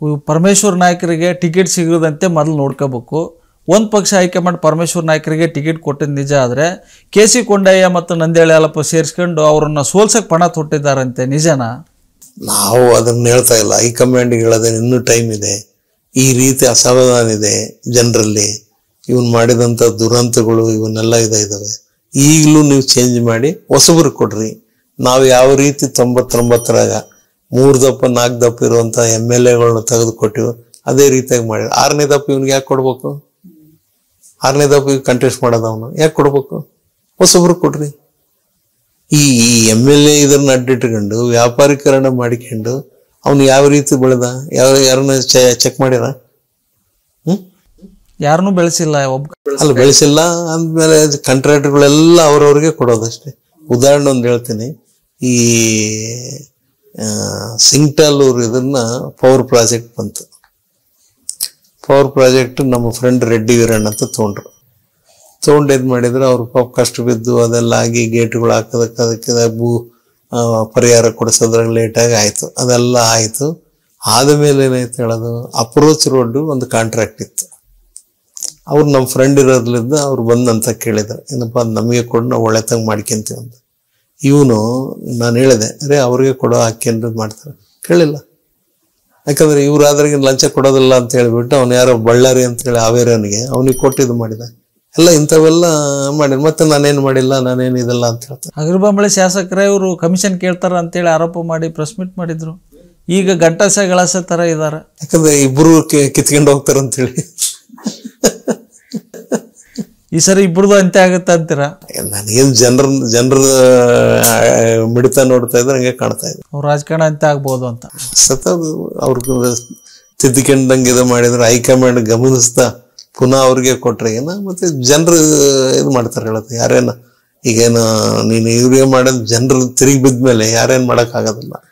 ಇವ್ ಪರಮೇಶ್ವರ್ ನಾಯಕರಿಗೆ ಟಿಕೆಟ್ ಸಿಗದಂತೆ ಮೊದಲು ನೋಡ್ಕೋಬೇಕು ಒಂದು ಪಕ್ಷ ಹೈಕಮಾಂಡ್ ಪರಮೇಶ್ವರ್ ನಾಯಕರಿಗೆ ಟಿಕೆಟ್ ಕೊಟ್ಟಿದ್ದು ನಿಜ ಆದರೆ ಕೆ ಸಿ ಕೊಂಡಯ್ಯ ಮತ್ತು ನಂದೇಳಿ ಹಾಲಪ್ಪ ಸೇರಿಸ್ಕೊಂಡು ಅವರನ್ನು ಸೋಲ್ಸಕ್ಕೆ ಪಣ ತೊಟ್ಟಿದ್ದಾರಂತೆ ನಿಜನಾ ನಾವು ಅದನ್ನ ಹೇಳ್ತಾ ಇಲ್ಲ ಹೈಕಮಾಂಡ್ ಹೇಳೋದೇ ಇನ್ನೂ ಟೈಮ್ ಇದೆ ಈ ರೀತಿ ಅಸಮಾಧಾನ ಇದೆ ಜನರಲ್ಲಿ ಇವನ್ ಮಾಡಿದಂತ ದುರಂತಗಳು ಇವನ್ನೆಲ್ಲ ಇದೆ ಇದಾವೆ ಈಗಲೂ ನೀವು ಚೇಂಜ್ ಮಾಡಿ ಹೊಸಬ್ರು ಕೊಡ್ರಿ ನಾವು ಯಾವ ರೀತಿ ತೊಂಬತ್ತೊಂಬತ್ತರಾಗ ಮೂರ್ ದಪ್ಪ ನಾಲ್ಕು ದಪ್ಪ ಇರುವಂತ ಎಮ್ ಎಲ್ ಎಗಳನ್ನ ತೆಗೆದು ಕೊಟ್ಟಿವಿ ಅದೇ ರೀತಿಯಾಗಿ ಮಾಡಿ ಆರನೇ ದಪ್ಪ ಇವನ್ಗೆ ಯಾಕೆ ಕೊಡ್ಬೇಕು ಆರನೇ ದಪ್ಪ ಕಂಟೆಸ್ಟ್ ಮಾಡೋದು ಅವನು ಯಾಕೆ ಕೊಡ್ಬೇಕು ಹೊಸಬ್ರು ಕೊಡ್ರಿ ಈ ಎಮ್ ಎಲ್ ಎ ಇದನ್ನ ಅಡ್ಡಿಟ್ಕೊಂಡು ವ್ಯಾಪಾರೀಕರಣ ಮಾಡಿಕೊಂಡು ಅವನು ಯಾವ ರೀತಿ ಬೆಳೆದ ಯಾವ ಯಾರನ್ನ ಚೆಕ್ ಮಾಡ್ಯಾರ ಹ್ಮ್ ಯಾರನ್ನೂ ಬೆಳೆಸಿಲ್ಲ ಒಬ್ಬ ಅಲ್ಲ ಬೆಳೆಸಿಲ್ಲ ಅಂದ್ಮೇಲೆ ಕಾಂಟ್ರಾಕ್ಟ್ಗಳೆಲ್ಲ ಅವ್ರವ್ರಿಗೆ ಕೊಡೋದಷ್ಟೇ ಉದಾಹರಣೆ ಒಂದು ಹೇಳ್ತೀನಿ ಈ ಆ, ಸಿಂಗ್ಟಾಲೂರ್ ಇದನ್ನ ಪವರ್ ಪ್ರಾಜೆಕ್ಟ್ ಬಂತು ಪವರ್ ಪ್ರಾಜೆಕ್ಟ್ ನಮ್ಮ ಫ್ರೆಂಡ್ ರೆಡ್ಡಿ ವೀರಣ್ಣ ಅಂತ ತೊಗೊಂಡ್ರು ತೊಗೊಂಡು ಇದು ಮಾಡಿದ್ರೆ ಅವ್ರು ಪಾಪ ಕಷ್ಟ ಬಿದ್ದು ಅದೆಲ್ಲ ಆಗಿ ಗೇಟ್ಗಳು ಹಾಕೋದಕ್ಕೆ ಅದಕ್ಕೆ ಭೂ ಆ, ಪರಿಹಾರ ಕೊಡಿಸೋದ್ರಾಗ ಲೇಟಾಗಿ ಆಯ್ತು ಅದೆಲ್ಲ ಆಯ್ತು ಆದಮೇಲೆ ಏನಾಯ್ತು ಹೇಳೋದು ಅಪ್ರೋಚ್ ರೋಡ್ ಒಂದು ಕಾಂಟ್ರಾಕ್ಟ್ ಇತ್ತು ಅವ್ರು ನಮ್ಮ ಫ್ರೆಂಡ್ ಇರೋದ್ರಿಂದ ಅವ್ರು ಬಂದಂತ ಕೇಳಿದ್ರು ಏನಪ್ಪ ಅದ್ ನಮಗೆ ಕೊಡು ನಾವು ಒಳ್ಳೆತಂಗ್ ಮಾಡ್ಕೊಂತೀವಿ ಅಂತ ಇವನು ನಾನು ಹೇಳಿದೆ ಅರೆ ಅವ್ರಿಗೆ ಕೊಡೋ ಹಾಕ್ಯಂದು ಮಾಡ್ತಾರೆ ಕೇಳಿಲ್ಲ ಯಾಕಂದ್ರೆ ಇವ್ರಾದ್ರಿಗೆ ಲಂಚ ಕೊಡೋದಿಲ್ಲ ಅಂತ ಹೇಳ್ಬಿಟ್ಟು ಅವ್ನು ಯಾರೋ ಬಳ್ಳಾರಿ ಅಂತ ಹೇಳಿ ಹಾವೇರಿಯವನಿಗೆ ಅವನಿಗೆ ಕೊಟ್ಟಿದ್ದು ಮಾಡಿದ ಎಲ್ಲ ಇಂಥವೆಲ್ಲ ಮಾಡಿ ಮತ್ತೆ ನಾನೇನು ಮಾಡಿಲ್ಲ ನಾನೇನು ಇದಲ್ಲ ಅಂತ ಹೇಳ್ತಾರೆ ಅಗರ್ಬಂಬಳೆ ಶಾಸಕರೇ ಇವರು ಕಮಿಷನ್ ಕೇಳ್ತಾರ ಅಂತೇಳಿ ಆರೋಪ ಮಾಡಿ ಪ್ರೆಸ್ ಮೀಟ್ ಮಾಡಿದ್ರು ಈಗ ಗಂಟಸೆ ಗಳಸೆ ಥರ ಇದ್ದಾರೆ ಯಾಕಂದ್ರೆ ಇಬ್ರು ಕಿ- ಕಿತ್ಕೊಂಡು ಹೋಗ್ತಾರ ಅಂತೇಳಿ ಈ ಸರಿ ಇಬ್ರದ್ದು ಅಂತ್ಯ ಆಗುತ್ತೆ ಅಂತೀರಾ ನನಗೇನು ಜನರ ಜನರ ಮಿಡಿತ ನೋಡ್ತಾ ಇದ್ರೆ ಹಂಗೆ ಕಾಣ್ತಾ ಇದೆ ಅವ್ರ ರಾಜಕಾರಣ ಅಂತ್ಯ ಆಗ್ಬೋದು ಅಂತ ಸತ ಅವ್ರಿಗೆ ತಿದ್ದುಕೊಂಡಂಗೆ ಇದು ಮಾಡಿದ್ರೆ ಹೈಕಮಾಂಡ್ ಗಮನಿಸ್ತಾ ಪುನಃ ಅವ್ರಿಗೆ ಕೊಟ್ರೆ ಏನ ಮತ್ತೆ ಜನರು ಇದು ಮಾಡ್ತಾರೆ ಹೇಳತ್ತೆ ಯಾರೇನ ಈಗೇನು ನೀನು ಇವ್ರಿಗೆ ಮಾಡೋದು ಜನರು ತಿರುಗಿ ಬಿದ್ಮೇಲೆ ಯಾರೇನ್ ಮಾಡಕ್ ಆಗೋದಿಲ್ಲ